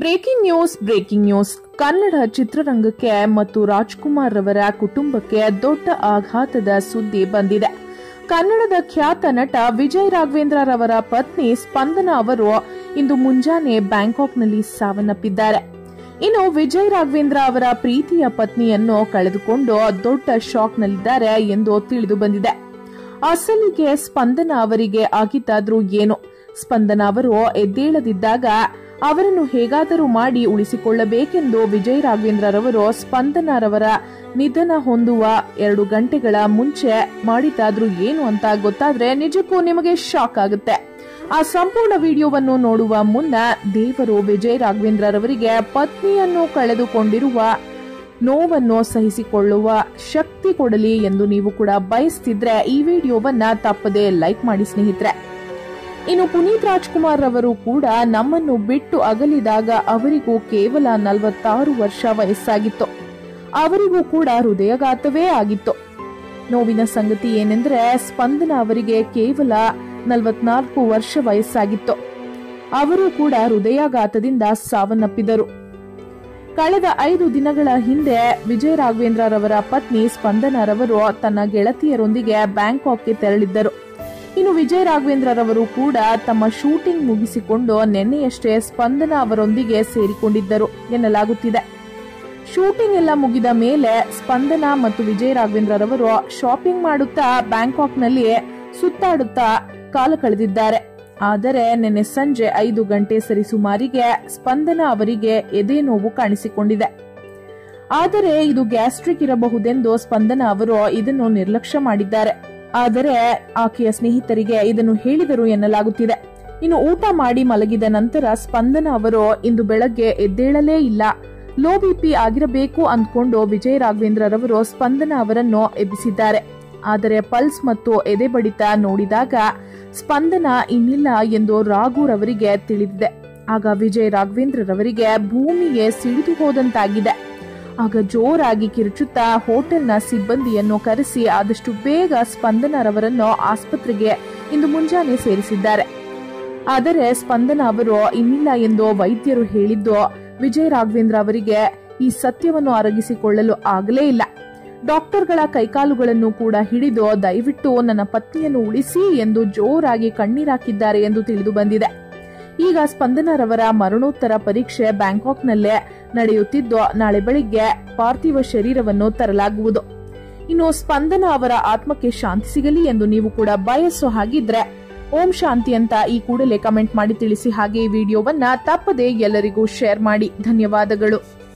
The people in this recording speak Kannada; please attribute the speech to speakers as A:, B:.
A: breaking news breaking news Kannada ಚಿತ್ರರಂಗಕ್ಕೆ ಮತ್ತು ರಾಜ್ಕುಮಾರ್ ರವರ ಕುಟುಂಬಕ್ಕೆ ದೊಡ್ಡ ಆಘಾತದ ಸುದ್ದಿ ಬಂದಿದೆ ಕನ್ನಡದ ಖ್ಯಾತ ನಟ ವಿಜಯ್ ರಾಘವೇಂದ್ರ ರವರ ಪತ್ನಿ ಸ್ಪಂದನ ಅವರು ಇಂದು ಮುಂಜಾನೆ ಬ್ಯಾಂಕಾಕ್ನಲ್ಲಿ ಸಾವನ್ನಪ್ಪಿದ್ದಾರೆ ಇನ್ನು ವಿಜಯ್ ರಾಘವೇಂದ್ರ ಅವರ ಪ್ರೀತಿಯ ಪತ್ನಿಯನ್ನು ಕಳೆದುಕೊಂಡು ದೊಡ್ಡ ಶಾಕ್ನಲ್ಲಿದ್ದಾರೆ ಎಂದು ತಿಳಿದು ಬಂದಿದೆ ಅಸಲಿಗೆ ಸ್ಪಂದನ ಅವರಿಗೆ ಆಗಿದ್ದಾದ್ರೂ ಏನು ಸ್ಪಂದನ ಅವರು ಎದ್ದೇಳದಿದ್ದಾಗ ಅವರನ್ನು ಹೇಗಾದರೂ ಮಾಡಿ ಉಳಿಸಿಕೊಳ್ಳಬೇಕೆಂದು ವಿಜಯ್ ರಾಘವೇಂದ್ರರವರು ಸ್ಪಂದನರವರ ನಿಧನ ಹೊಂದುವ ಎರಡು ಗಂಟೆಗಳ ಮುಂಚೆ ಮಾಡಿದ್ದಾದ್ರೂ ಏನು ಅಂತ ಗೊತ್ತಾದ್ರೆ ನಿಜಕ್ಕೂ ನಿಮಗೆ ಶಾಕ್ ಆಗುತ್ತೆ ಆ ಸಂಪೂರ್ಣ ವಿಡಿಯೋವನ್ನು ನೋಡುವ ಮುನ್ನ ದೇವರು ವಿಜಯ್ ರಾಘವೇಂದ್ರರವರಿಗೆ ಪತ್ನಿಯನ್ನು ಕಳೆದುಕೊಂಡಿರುವ ನೋವನ್ನು ಸಹಿಸಿಕೊಳ್ಳುವ ಶಕ್ತಿ ಕೊಡಲಿ ಎಂದು ನೀವು ಕೂಡ ಬಯಸ್ತಿದ್ರೆ ಈ ವಿಡಿಯೋವನ್ನ ತಪ್ಪದೆ ಲೈಕ್ ಮಾಡಿ ಸ್ನೇಹಿತರೆ ಇನ್ನು ಪುನೀತ್ ರಾಜ್ಕುಮಾರ್ ರವರು ಕೂಡ ನಮ್ಮನ್ನು ಬಿಟ್ಟು ಅಗಲಿದಾಗ ಅವರಿಗೂ ಕೇವಲ ನಲವತ್ತಾರು ವರ್ಷ ವಯಸ್ಸಾಗಿತ್ತು ಅವರಿಗೂ ಕೂಡ ಹೃದಯಘಾತವೇ ಆಗಿತ್ತು ನೋವಿನ ಸಂಗತಿ ಏನೆಂದ್ರೆ ಸ್ಪಂದನ ಅವರಿಗೆ ಕೇವಲ ನಲವತ್ನಾಲ್ಕು ವರ್ಷ ವಯಸ್ಸಾಗಿತ್ತು ಅವರು ಕೂಡ ಹೃದಯಾಘಾತದಿಂದ ಸಾವನ್ನಪ್ಪಿದರು ಕಳೆದ ಐದು ದಿನಗಳ ಹಿಂದೆ ವಿಜಯ ರಾಘವೇಂದ್ರರವರ ಪತ್ನಿ ಸ್ಪಂದನರವರು ತನ್ನ ಗೆಳತಿಯರೊಂದಿಗೆ ಬ್ಯಾಂಕಾಕ್ಗೆ ತೆರಳಿದ್ದರು ಇನ್ನು ವಿಜಯ ರಾಘವೇಂದ್ರರವರು ಕೂಡ ತಮ್ಮ ಶೂಟಿಂಗ್ ಮುಗಿಸಿಕೊಂಡು ನಿನ್ನೆಯಷ್ಟೇ ಸ್ಪಂದನ ಅವರೊಂದಿಗೆ ಸೇರಿಕೊಂಡಿದ್ದರು ಎನ್ನಲಾಗುತ್ತಿದೆ ಶೂಟಿಂಗ್ ಎಲ್ಲ ಮುಗಿದ ಮೇಲೆ ಸ್ಪಂದನ ಮತ್ತು ವಿಜಯ ರಾಘವೇಂದ್ರರವರು ಶಾಪಿಂಗ್ ಮಾಡುತ್ತಾ ಬ್ಯಾಂಕಾಕ್ನಲ್ಲಿ ಸುತ್ತಾಡುತ್ತಾ ಕಾಲ ಕಳೆದಿದ್ದಾರೆ ಆದರೆ ನಿನ್ನೆ ಸಂಜೆ ಐದು ಗಂಟೆ ಸರಿಸುಮಾರಿಗೆ ಸ್ಪಂದನ ಅವರಿಗೆ ಎದೆ ನೋವು ಕಾಣಿಸಿಕೊಂಡಿದೆ ಆದರೆ ಇದು ಗ್ಯಾಸ್ಟ್ರಿಕ್ ಇರಬಹುದೆಂದು ಸ್ಪಂದನ ಅವರು ಇದನ್ನು ನಿರ್ಲಕ್ಷ್ಯ ಮಾಡಿದ್ದಾರೆ ಆದರೆ ಆಕೆಯ ಸ್ನೇಹಿತರಿಗೆ ಇದನ್ನು ಹೇಳಿದರು ಎನ್ನಲಾಗುತ್ತಿದೆ ಇನ್ನು ಊಟ ಮಾಡಿ ಮಲಗಿದ ನಂತರ ಸ್ಪಂದನ ಅವರು ಇಂದು ಬೆಳಗ್ಗೆ ಎದ್ದೇಳಲೇ ಇಲ್ಲ ಲೋ ಬಿಪಿ ಆಗಿರಬೇಕು ಅಂದ್ಕೊಂಡು ವಿಜಯ ರಾಘವೇಂದ್ರರವರು ಸ್ಪಂದನ ಅವರನ್ನು ಎಬ್ಬಿಸಿದ್ದಾರೆ ಆದರೆ ಪಲ್ಸ್ ಮತ್ತು ಎದೆ ಬಡಿತ ನೋಡಿದಾಗ ಸ್ಪಂದನ ಇನ್ನಿಲ್ಲ ಎಂದು ರಾಘುರವರಿಗೆ ತಿಳಿದಿದೆ ಆಗ ವಿಜಯ್ ರಾಘವೇಂದ್ರರವರಿಗೆ ಭೂಮಿಗೆ ಸಿಡಿದು ಹೋದಂತಾಗಿದೆ ಆಗ ಜೋರಾಗಿ ಕಿರುಚುತ್ತಾ ಹೋಟೆಲ್ನ ಸಿಬ್ಬಂದಿಯನ್ನು ಕರೆಸಿ ಆದಷ್ಟು ಬೇಗ ಸ್ಪಂದನರವರನ್ನು ಆಸ್ಪತ್ರೆಗೆ ಇಂದು ಮುಂಜಾನೆ ಸೇರಿಸಿದ್ದಾರೆ ಆದರೆ ಸ್ಪಂದನ ಅವರು ಇನ್ನಿಲ್ಲ ಎಂದು ವೈದ್ಯರು ಹೇಳಿದ್ದು ವಿಜಯ್ ರಾಘವೇಂದ್ರ ಅವರಿಗೆ ಈ ಸತ್ಯವನ್ನು ಅರಗಿಸಿಕೊಳ್ಳಲು ಆಗಲೇ ಇಲ್ಲ ಡಾಕ್ಟರ್ಗಳ ಕೈಕಾಲುಗಳನ್ನು ಕೂಡ ಹಿಡಿದು ದಯವಿಟ್ಟು ನನ್ನ ಪತ್ನಿಯನ್ನು ಉಳಿಸಿ ಎಂದು ಜೋರಾಗಿ ಕಣ್ಣೀರಾಕಿದ್ದಾರೆ ಎಂದು ತಿಳಿದು ಬಂದಿದೆ ಈಗ ಸ್ಪಂದನರವರ ಮರಣೋತ್ತರ ಪರೀಕ್ಷೆ ಬ್ಯಾಂಕಾಕ್ನಲ್ಲೇ ನಡೆಯುತ್ತಿದ್ದು ನಾಳೆ ಬೆಳಿಗ್ಗೆ ಪಾರ್ಥಿವ ಶರೀರವನ್ನು ತರಲಾಗುವುದು ಇನ್ನು ಸ್ಪಂದನ ಅವರ ಆತ್ಮಕ್ಕೆ ಶಾಂತಿ ಸಿಗಲಿ ಎಂದು ನೀವು ಕೂಡ ಬಯಸೋ ಹಾಗಿದ್ರೆ ಓಂ ಶಾಂತಿ ಅಂತ ಈ ಕೂಡಲೇ ಕಮೆಂಟ್ ಮಾಡಿ ತಿಳಿಸಿ ಹಾಗೆ ಈ ವಿಡಿಯೋವನ್ನ ತಪ್ಪದೆ ಎಲ್ಲರಿಗೂ ಶೇರ್ ಮಾಡಿ ಧನ್ಯವಾದಗಳು